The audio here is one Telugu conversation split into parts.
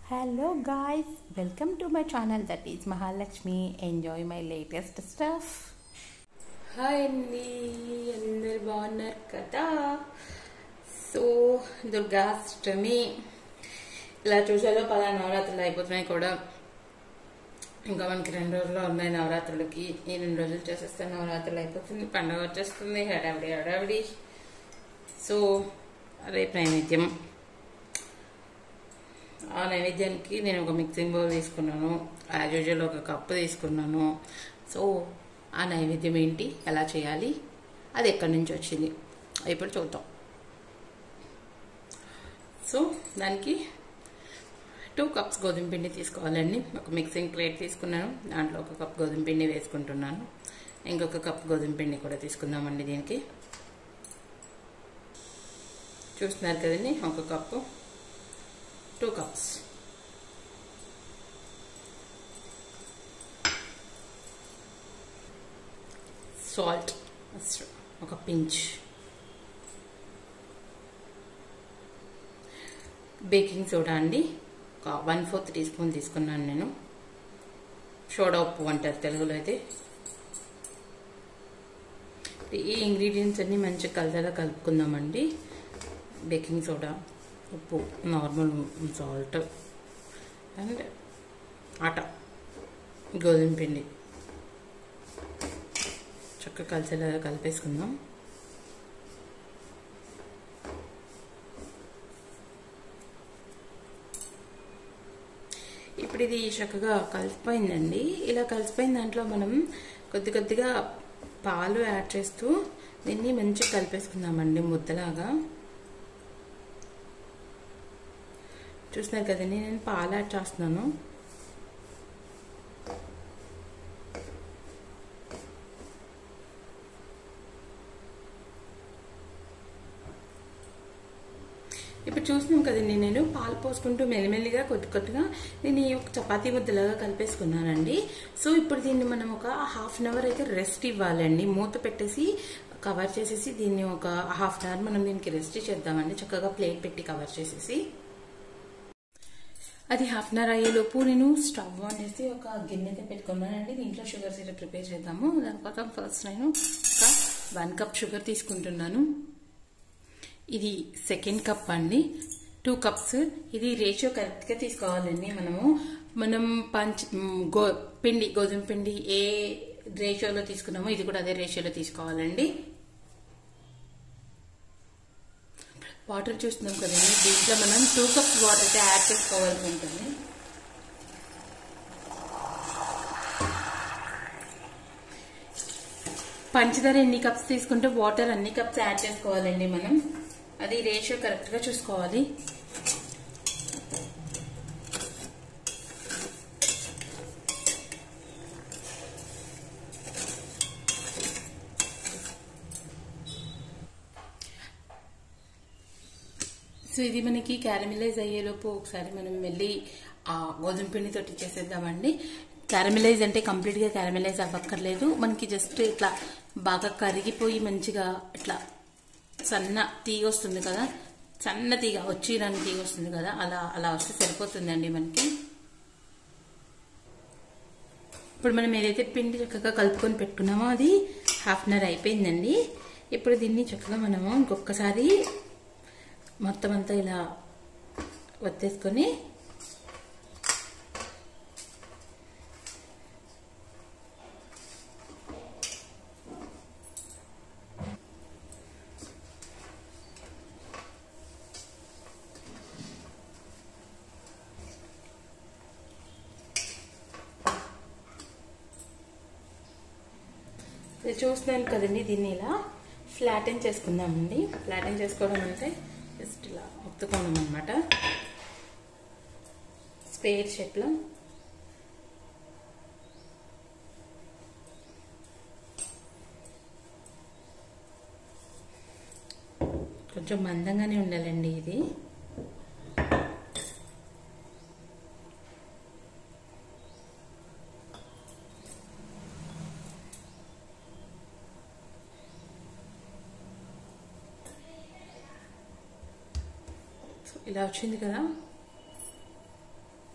Hello guys, welcome to my channel that is Mahalakshmi. Enjoy my latest stuff. Hi అండి అందరు బాగున్నారు కదా సో దుర్గాష్టమి ఇలా చూసాలో పలా నవరాత్రులు అయిపోతున్నాయి కూడా ఇంకా మనకి రెండు రోజులు ఉన్నాయి నవరాత్రులకి ఈ రెండు రోజులు చేసేస్తే నవరాత్రులు అయిపోతుంది పండుగ వచ్చేస్తుంది హడావిడి హడావిడి సో రేపు నైవేద్యం ఆ నైవేద్యానికి నేను ఒక మిక్సింగ్ బౌల్ తీసుకున్నాను యాజ్ యూజువల్ ఒక కప్పు తీసుకున్నాను సో ఆ నైవేద్యం ఏంటి ఎలా చేయాలి అది ఎక్కడి నుంచి వచ్చింది ఇప్పుడు చూద్దాం సో దానికి టూ కప్స్ గోధుమ పిండి తీసుకోవాలండి ఒక మిక్సింగ్ ప్లేట్ తీసుకున్నాను దాంట్లో ఒక కప్ గోధుమ పిండి వేసుకుంటున్నాను ఇంకొక కప్ గోధుమ పిండి కూడా తీసుకుందామండి దీనికి చూస్తున్నారు కదండి ఒక కప్పు టూ కప్స్ సాల్ట్ ఒక పించ్ బేకింగ్ సోడా అండి ఒక వన్ ఫోర్త్ టీ స్పూన్ తీసుకున్నాను నేను సోడా ఉప్పు అంటారు తెలుగులో అయితే ఈ ఇంగ్రీడియంట్స్ అన్ని మంచిగా కలిసేలా కలుపుకుందామండి బేకింగ్ సోడా ఉప్పు నార్మల్ సాల్ట్ అండ్ ఆట గోధుమ పిండి చక్కగా కలిసేలా కలిపేసుకుందాం ఇప్పుడు ఇది చక్కగా కలిసిపోయిందండి ఇలా కలిసిపోయిన దాంట్లో మనం కొద్ది కొద్దిగా పాలు యాడ్ చేస్తూ దీన్ని మంచిగా కలిపేసుకుందామండి ముద్దలాగా చూస్తున్నారు కదండి నేను పాలు యాడ్ చేస్తున్నాను ఇప్పుడు చూస్తున్నాం కదండి నేను పాలు పోసుకుంటూ మెల్లిమెల్లిగా కొద్ది కొద్దిగా దీన్ని ఒక చపాతీ ముద్దలాగా కలిపేసుకున్నానండి సో ఇప్పుడు దీన్ని మనం ఒక హాఫ్ అన్ అవర్ అయితే రెస్ట్ ఇవ్వాలండి మూత పెట్టేసి కవర్ చేసేసి దీన్ని ఒక హాఫ్ అన్ అవర్ మనం దీనికి రెస్ట్ చేద్దామండి చక్కగా ప్లేట్ పెట్టి కవర్ చేసేసి అది హాఫ్ అన్ అవర్ అయ్యేలోపు నేను స్టవ్ ఆన్ చేసి ఒక గిన్నె అయితే పెట్టుకున్నానండి దీంట్లో షుగర్ సిరప్ ప్రిపేర్ చేద్దాము దానికోసం ఫస్ట్ నేను ఒక వన్ కప్ షుగర్ తీసుకుంటున్నాను ఇది సెకండ్ కప్ అండి టూ కప్స్ ఇది రేషియో కరెక్ట్గా తీసుకోవాలండి మనము మనం పంచ గో పిండి గోధుమ పిండి ఏ రేషియోలో తీసుకున్నామో ఇది కూడా అదే రేషియోలో తీసుకోవాలండి వాటర్ చూస్తున్నాం కదండి దీంట్లో మనం టూ కప్స్ వాటర్ అయితే యాడ్ చేసుకోవాల్సి ఉంటుంది పంచదార ఎన్ని కప్స్ తీసుకుంటే వాటర్ అన్ని కప్స్ యాడ్ చేసుకోవాలండి మనం అది రేషియో కరెక్ట్గా చూసుకోవాలి సో ఇది మనకి క్యారమిలైజ్ అయ్యేలోపు ఒకసారి మనం వెళ్ళి ఆ గోధుమ పిండి తోటి చేసేద్దామండి క్యారమిలైజ్ అంటే కంప్లీట్గా క్యారమిలైజ్ అవ్వక్కర్లేదు మనకి జస్ట్ ఇట్లా బాగా కరిగిపోయి మంచిగా ఇట్లా సన్న తీగ వస్తుంది కదా సన్న తీగ వచ్చి దాని తీగ వస్తుంది కదా అలా అలా వస్తే సరిపోతుందండి మనకి ఇప్పుడు మనం ఏదైతే పిండి చక్కగా కలుపుకొని పెట్టుకున్నామో అది హాఫ్ అన్ అవర్ అయిపోయిందండి ఇప్పుడు దీన్ని చక్కగా మనము ఇంకొకసారి మొత్తం అంతా ఇలా వత్తేసుకొని చూస్తున్నాను కదండి దీన్ని ఇలా ఫ్లాటెన్ చేసుకుందామండి ఫ్లాటెన్ చేసుకోవడం అంటే జస్ట్ ఇలా ఒత్తుకోవడం అనమాట స్పేర్ షేప్లో కొంచెం మందంగానే ఉండాలండి ఇది ఇలా వచ్చింది కదా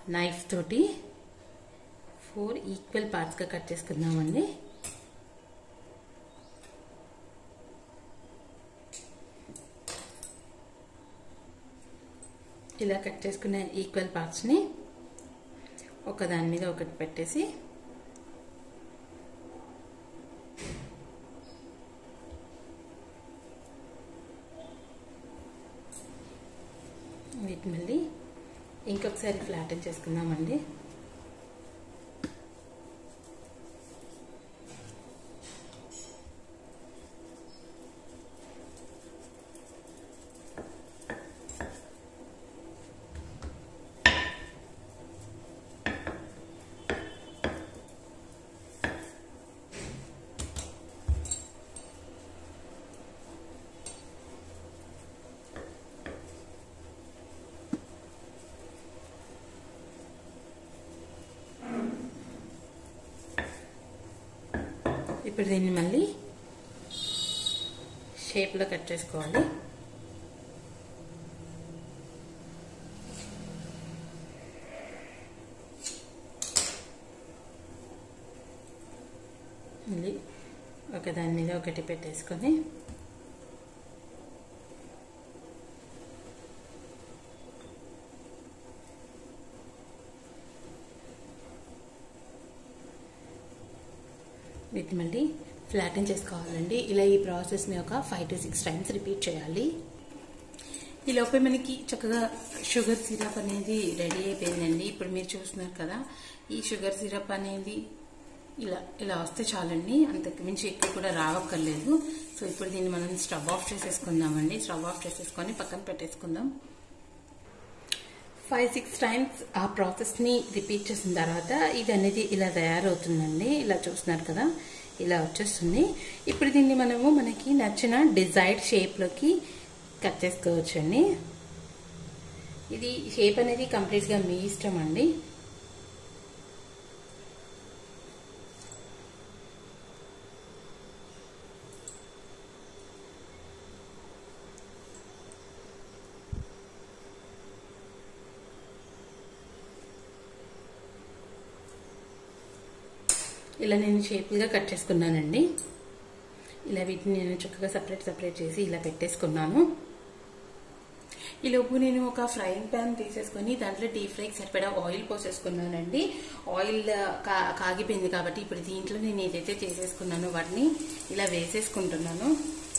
నైఫ్ తోటి ఫోర్ ఈక్వల్ పార్ట్స్గా కట్ చేసుకుందామండి ఇలా కట్ చేసుకునే ఈక్వల్ పార్ట్స్ని ఒక దాని మీద ఒకటి పెట్టేసి వీటి మళ్ళీ ఇంకొకసారి ఫ్లాటన్ చేసుకుందామండి ఇప్పుడు దీన్ని మళ్ళీ షేప్లో కట్ చేసుకోవాలి మళ్ళీ ఒక దాని మీద ఒకటి పెట్టేసుకొని వీటిని మళ్ళీ ఫ్లాటన్ చేసుకోవాలండి ఇలా ఈ ప్రాసెస్ని ఒక five to six times repeat చేయాలి ఈ లోపే మనకి చక్కగా షుగర్ సిరప్ అనేది రెడీ అయిపోయిందండి ఇప్పుడు మీరు చూస్తున్నారు కదా ఈ షుగర్ సిరప్ అనేది ఇలా ఇలా వస్తే చాలండి అంతకు మించి ఎక్కువ కూడా రావక్కర్లేదు సో ఇప్పుడు దీన్ని మనం స్టవ్ ఆఫ్ చేసేసుకుందామండి స్టవ్ ఆఫ్ చేసేసుకొని పక్కన పెట్టేసుకుందాం ఫైవ్ సిక్స్ టైమ్స్ ఆ ప్రాసెస్ని రిపీట్ చేసిన తర్వాత ఇది అనేది ఇలా తయారవుతుందండి ఇలా చూస్తున్నారు కదా ఇలా వచ్చేస్తుంది ఇప్పుడు దీన్ని మనము మనకి నచ్చిన డిజైర్డ్ షేప్లోకి కట్ చేసుకోవచ్చండి ఇది షేప్ అనేది కంప్లీట్గా మీ ఇష్టం అండి ఇలా నేను షేపులుగా కట్ చేసుకున్నానండి ఇలా వీటిని నేను చక్కగా సపరేట్ సపరేట్ చేసి ఇలా పెట్టేసుకున్నాను ఈ లోపు నేను ఒక ఫ్రైయింగ్ ప్యాన్ తీసేసుకొని దాంట్లో డీప్ ఫ్రైకి సరిపడా ఆయిల్ పోసేసుకున్నానండి ఆయిల్ కా కాగిపోయింది కాబట్టి ఇప్పుడు దీంట్లో నేను ఏదైతే చేసేసుకున్నానో వాటిని ఇలా వేసేసుకుంటున్నాను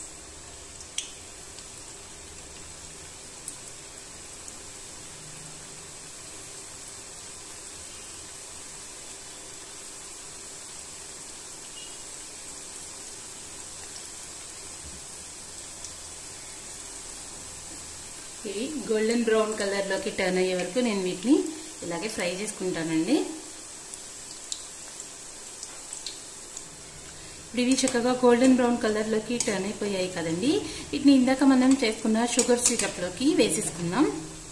ఇవి గోల్డెన్ బ్రౌన్ కలర్లోకి టర్న్ అయ్యే వరకు నేను వీటిని ఇలాగే ఫ్రై చేసుకుంటానండి ఇప్పుడు ఇవి చక్కగా గోల్డెన్ బ్రౌన్ కలర్లోకి టర్న్ అయిపోయాయి కదండి వీటిని ఇందాక మనం చేసుకున్న షుగర్ సిరప్లోకి వేసేసుకుందాం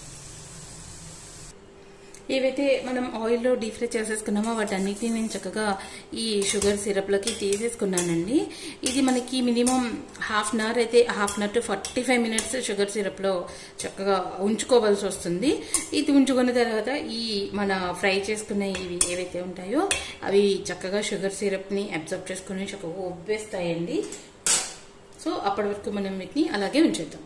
ఏవైతే మనం ఆయిల్లో డీప్ ఫ్రై చేసేసుకున్నామో వాటన్నిటిని నేను చక్కగా ఈ షుగర్ సిరప్లోకి తీసేసుకున్నానండి ఇది మనకి మినిమం హాఫ్ అన్ అవర్ అయితే half an hour to forty five minutes sugar సిరప్లో చక్కగా ఉంచుకోవాల్సి వస్తుంది ఇది ఉంచుకున్న తర్వాత ఈ మన ఫ్రై చేసుకున్న ఇవి ఏవైతే ఉంటాయో అవి చక్కగా షుగర్ సిరప్ని అబ్జర్వ్ చేసుకుని చక్కగా ఉబ్బేస్తాయండి సో అప్పటి వరకు మనం వీటిని అలాగే ఉంచేద్దాం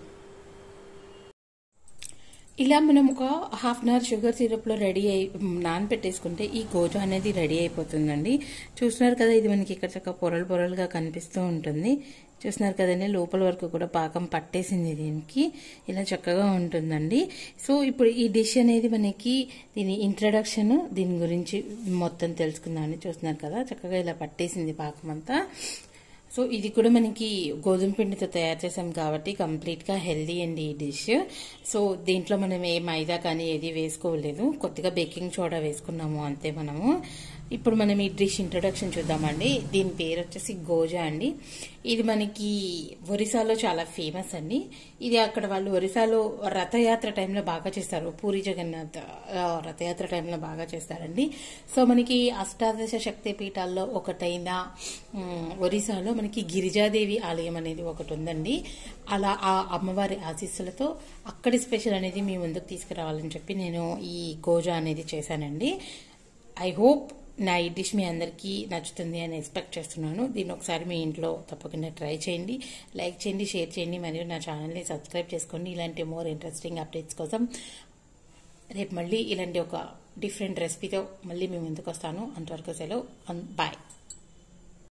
ఇలా మనం ఒక హాఫ్ అన్ అవర్ షుగర్ సిరప్లో రెడీ అయి నానబెట్టేసుకుంటే ఈ గోజు అనేది రెడీ అయిపోతుందండి చూస్తున్నారు కదా ఇది మనకి ఇక్కడ చక్క పొరలు పొరలుగా కనిపిస్తూ ఉంటుంది చూస్తున్నారు కదండి లోపల వరకు కూడా పాకం పట్టేసింది దీనికి ఇలా చక్కగా ఉంటుందండి సో ఇప్పుడు ఈ డిష్ అనేది మనకి దీని ఇంట్రడక్షన్ దీని గురించి మొత్తం తెలుసుకుందామని చూస్తున్నారు కదా చక్కగా ఇలా పట్టేసింది పాకం అంతా సో ఇది కూడా మనకి గోధుమ పిండితో తయారు చేసాం కాబట్టి కంప్లీట్గా హెల్దీ అండి ఈ డిష్ సో దీంట్లో మనం ఏ మైదా కానీ ఏది వేసుకోలేదు కొద్దిగా బేకింగ్ సోడా వేసుకున్నాము అంతే మనము ఇప్పుడు మనం ఈ డిష్ ఇంట్రొడక్షన్ చూద్దామండి దీని పేరు వచ్చేసి గోజా అండి ఇది మనకి ఒరిస్సాలో చాలా ఫేమస్ అండి ఇది అక్కడ వాళ్ళు ఒరిస్సాలో రథయాత్ర టైంలో బాగా చేస్తారు పూరి జగన్నాథ్ ఆ, రథయాత్ర టైంలో బాగా చేస్తారండి సో మనకి అష్టాదశ శక్తి పీఠాల్లో ఒకటైన ఉమ్, ఒరిస్సాలో మనకి గిరిజాదేవి ఆలయం అనేది ఒకటి ఉందండి అలా ఆ అమ్మవారి ఆశీస్సులతో అక్కడి స్పెషల్ అనేది మీ ముందుకు తీసుకురావాలని చెప్పి నేను ఈ గోజా అనేది చేశానండి ఐ హోప్ నా ఈ డిష్ మీ అందరికీ నచ్చుతుంది అని ఎక్స్పెక్ట్ చేస్తున్నాను దీన్ని ఒకసారి మీ ఇంట్లో తప్పకుండా ట్రై చేయండి లైక్ చేయండి షేర్ చేయండి మరియు నా ఛానల్ని సబ్స్క్రైబ్ చేసుకోండి ఇలాంటి మోర్ ఇంట్రెస్టింగ్ అప్డేట్స్ కోసం రేపు మళ్ళీ ఇలాంటి ఒక డిఫరెంట్ రెసిపీతో మళ్ళీ మీ ముందుకు వస్తాను అంతవరకు సెలవు బాయ్